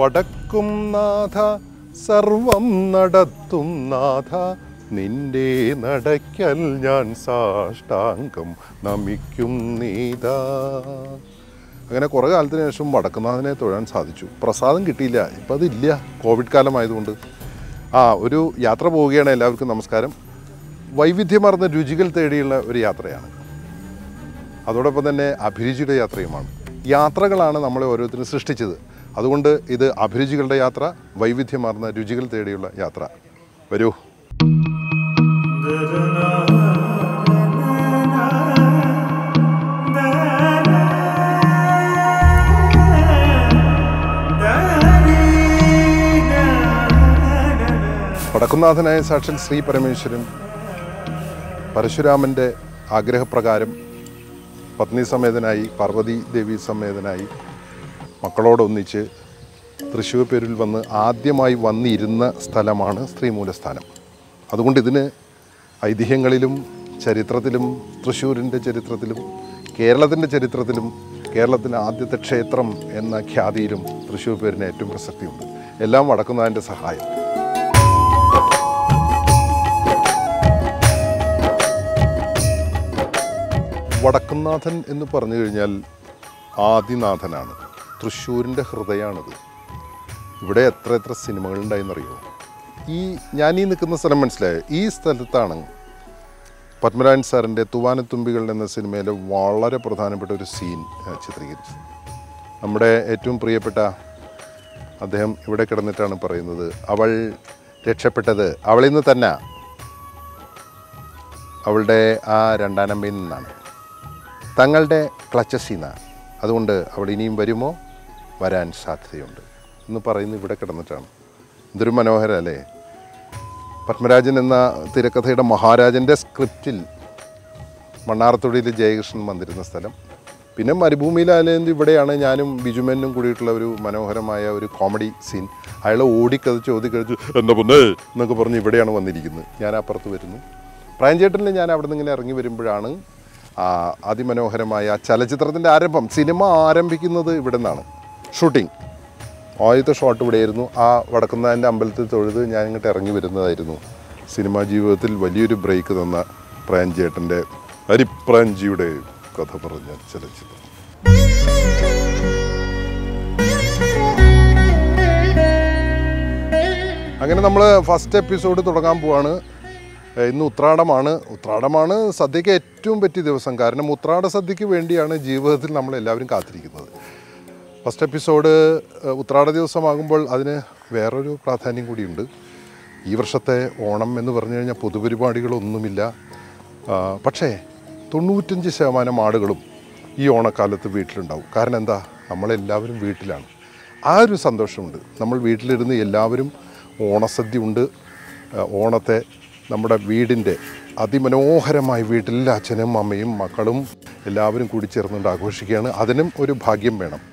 വടക്കും നാഥ സർവം നടത്തും നാഥ നിന്റെ നടയ്ക്കൽ ഞാൻ സാഷ്ടാംഗം നമിക്കും നീതാ അങ്ങനെ കുറേ കാലത്തിന് ശേഷം വടക്കുന്നാഥനെ തൊഴാൻ സാധിച്ചു പ്രസാദം കിട്ടിയില്ല ഇപ്പം അതില്ല കോവിഡ് കാലമായതുകൊണ്ട് ആ ഒരു യാത്ര പോവുകയാണ് എല്ലാവർക്കും നമസ്കാരം വൈവിധ്യമാർന്ന രുചികൾ തേടിയുള്ള ഒരു യാത്രയാണ് അതോടൊപ്പം തന്നെ അഭിരുചിയുടെ യാത്രയുമാണ് യാത്രകളാണ് നമ്മളെ ഓരോരുത്തരും സൃഷ്ടിച്ചത് അതുകൊണ്ട് ഇത് അഭിരുചികളുടെ യാത്ര വൈവിധ്യമാർന്ന രുചികൾ തേടിയുള്ള യാത്ര വരൂ വടക്കുന്നാഥനായ സാക്ഷാൽ ശ്രീ പരമേശ്വരൻ പരശുരാമൻ്റെ ആഗ്രഹപ്രകാരം പത്നി സമേതനായി പാർവതി ദേവി സമേതനായി മക്കളോടൊന്നിച്ച് തൃശ്ശൂർ പേരിൽ വന്ന് ആദ്യമായി വന്നിരുന്ന സ്ഥലമാണ് സ്ത്രീമൂലസ്ഥാനം അതുകൊണ്ട് ഇതിന് ഐതിഹ്യങ്ങളിലും ചരിത്രത്തിലും തൃശ്ശൂരിൻ്റെ ചരിത്രത്തിലും കേരളത്തിൻ്റെ ചരിത്രത്തിലും കേരളത്തിലെ ആദ്യത്തെ ക്ഷേത്രം എന്ന ഖ്യാതിയിലും തൃശ്ശൂർ പേരിന് ഏറ്റവും പ്രസക്തിയുണ്ട് എല്ലാം വടക്കുന്നതിൻ്റെ സഹായം വടക്കുന്നാഥൻ എന്ന് പറഞ്ഞു കഴിഞ്ഞാൽ ആദിനാഥനാണ് തൃശ്ശൂരിൻ്റെ ഹൃദയമാണിത് ഇവിടെ എത്ര എത്ര സിനിമകളുണ്ടായെന്നറിയോ ഈ ഞാൻ ഈ നിൽക്കുന്ന സ്ഥലം മനസ്സിലായോ ഈ സ്ഥലത്താണ് പത്മരാജൻ സാറിൻ്റെ തുവാനത്തുമ്പികൾ എന്ന സിനിമയിലെ വളരെ പ്രധാനപ്പെട്ട ഒരു സീൻ ഏഹ്, ചിത്രീകരിച്ചത് നമ്മുടെ ഏറ്റവും പ്രിയപ്പെട്ട അദ്ദേഹം ഇവിടെ കിടന്നിട്ടാണ് പറയുന്നത് അവൾ രക്ഷപ്പെട്ടത് അവളിൽ നിന്ന് തന്നെ അവളുടെ ആ രണ്ടാനമ്മയിൽ നിന്നാണ് തങ്ങളുടെ ക്ലച്ചസിൽ നിന്നാണ് അതുകൊണ്ട് അവൾ ഇനിയും വരുമോ വരാൻ സാധ്യതയുണ്ട് എന്ന് പറയുന്നത് ഇവിടെ കിടന്നിട്ടാണ് ഇതൊരു മനോഹരം അല്ലേ പത്മരാജൻ എന്ന തിരക്കഥയുടെ മഹാരാജൻ്റെ സ്ക്രിപ്റ്റിൽ മണ്ണാർത്തുടിയിൽ ജയകൃഷ്ണൻ വന്നിരുന്ന സ്ഥലം പിന്നെ മരുഭൂമിയിലായാലും ഇവിടെയാണ് ഞാനും ബിജുമേനും കൂടിയിട്ടുള്ള ഒരു മനോഹരമായ ഒരു കോമഡി സീൻ അയാൾ ഓടിക്കത് ചോദിക്കഴിച്ചു എന്താ പൊന്നേ എന്നൊക്കെ പറഞ്ഞ് ഇവിടെയാണ് വന്നിരിക്കുന്നത് ഞാൻ അപ്പുറത്ത് വരുന്നു പ്രായഞ്ചേട്ടനിൽ ഞാൻ അവിടെ നിന്ന് ഇങ്ങനെ ഇറങ്ങി വരുമ്പോഴാണ് ആ അതിമനോഹരമായ ചലച്ചിത്രത്തിൻ്റെ ആരംഭം സിനിമ ആരംഭിക്കുന്നത് ഇവിടെ നിന്നാണ് ഷൂട്ടിംഗ് ആദ്യത്തെ ഷോട്ട് ഇവിടെയായിരുന്നു ആ വടക്കുന്നതിൻ്റെ അമ്പലത്തിൽ തൊഴുത് ഞാൻ ഇങ്ങോട്ട് ഇറങ്ങി വരുന്നതായിരുന്നു സിനിമാ ജീവിതത്തിൽ വലിയൊരു ബ്രേക്ക് തന്ന പ്രായഞ്ചേട്ടൻ്റെ ഹരിപ്രാഞ്ചിയുടെ കഥ പറഞ്ഞ ചലച്ചിത്രം അങ്ങനെ നമ്മൾ ഫസ്റ്റ് എപ്പിസോഡ് തുടങ്ങാൻ പോവാണ് ഏഹ് ഇന്ന് ഉത്രാടമാണ് ഉത്രാടമാണ് സദ്യക്ക് ഏറ്റവും പറ്റിയ ദിവസം കാരണം ഉത്രാട സദ്യക്ക് വേണ്ടിയാണ് ജീവിതത്തിൽ നമ്മൾ എല്ലാവരും കാത്തിരിക്കുന്നത് ഫസ്റ്റ് എപ്പിസോഡ് ഏഹ് ഉത്രാട ദിവസമാകുമ്പോൾ അതിന് വേറൊരു പ്രാധാന്യം കൂടിയുണ്ട് ഈ വർഷത്തെ ഓണം എന്ന് പറഞ്ഞു കഴിഞ്ഞാൽ പൊതുപരിപാടികളൊന്നുമില്ല ആ, പക്ഷേ തൊണ്ണൂറ്റഞ്ച് ശതമാനം ആളുകളും ഈ ഓണക്കാലത്ത് വീട്ടിലുണ്ടാവും കാരണം എന്താ നമ്മളെല്ലാവരും വീട്ടിലാണ് ആ ഒരു സന്തോഷമുണ്ട് നമ്മൾ വീട്ടിലിരുന്ന് എല്ലാവരും ഓണസദ്യ ഉണ്ട് ആ, ഓണത്തെ നമ്മുടെ വീടിൻ്റെ അതിമനോഹരമായി വീട്ടിലെ അച്ഛനും അമ്മയും മക്കളും എല്ലാവരും കൂടി ചേർന്നുകൊണ്ട് ആഘോഷിക്കുകയാണ് അതിനും ഒരു ഭാഗ്യം വേണം